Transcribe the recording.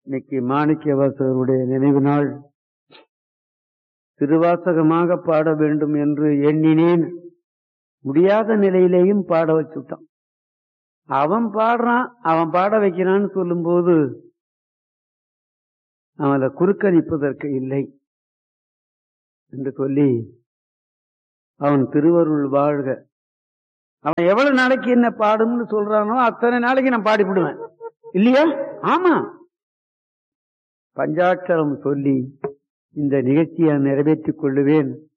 இன்னைக்கு மாணிக்கவாசகருடைய நினைவு நாள் திருவாசகமாக பாட வேண்டும் என்று எண்ணினேன் முடியாத நிலையிலேயும் பாட வச்சுட்டான் அவன் பாடுறான் அவன் பாட வைக்கிறான்னு சொல்லும்போது அவனை குறுக்கணிப்பதற்கு இல்லை என்று சொல்லி அவன் திருவருள் வாழ்க அவன் எவ்வளவு நாளைக்கு என்ன பாடும்னு சொல்றானோ அத்தனை நாளைக்கு நான் பாடிவிடுவேன் இல்லையா ஆமா பஞ்சாட்சரம் சொல்லி இந்த நிகழ்ச்சியை நிறைவேற்றிக் கொள்ளுவேன்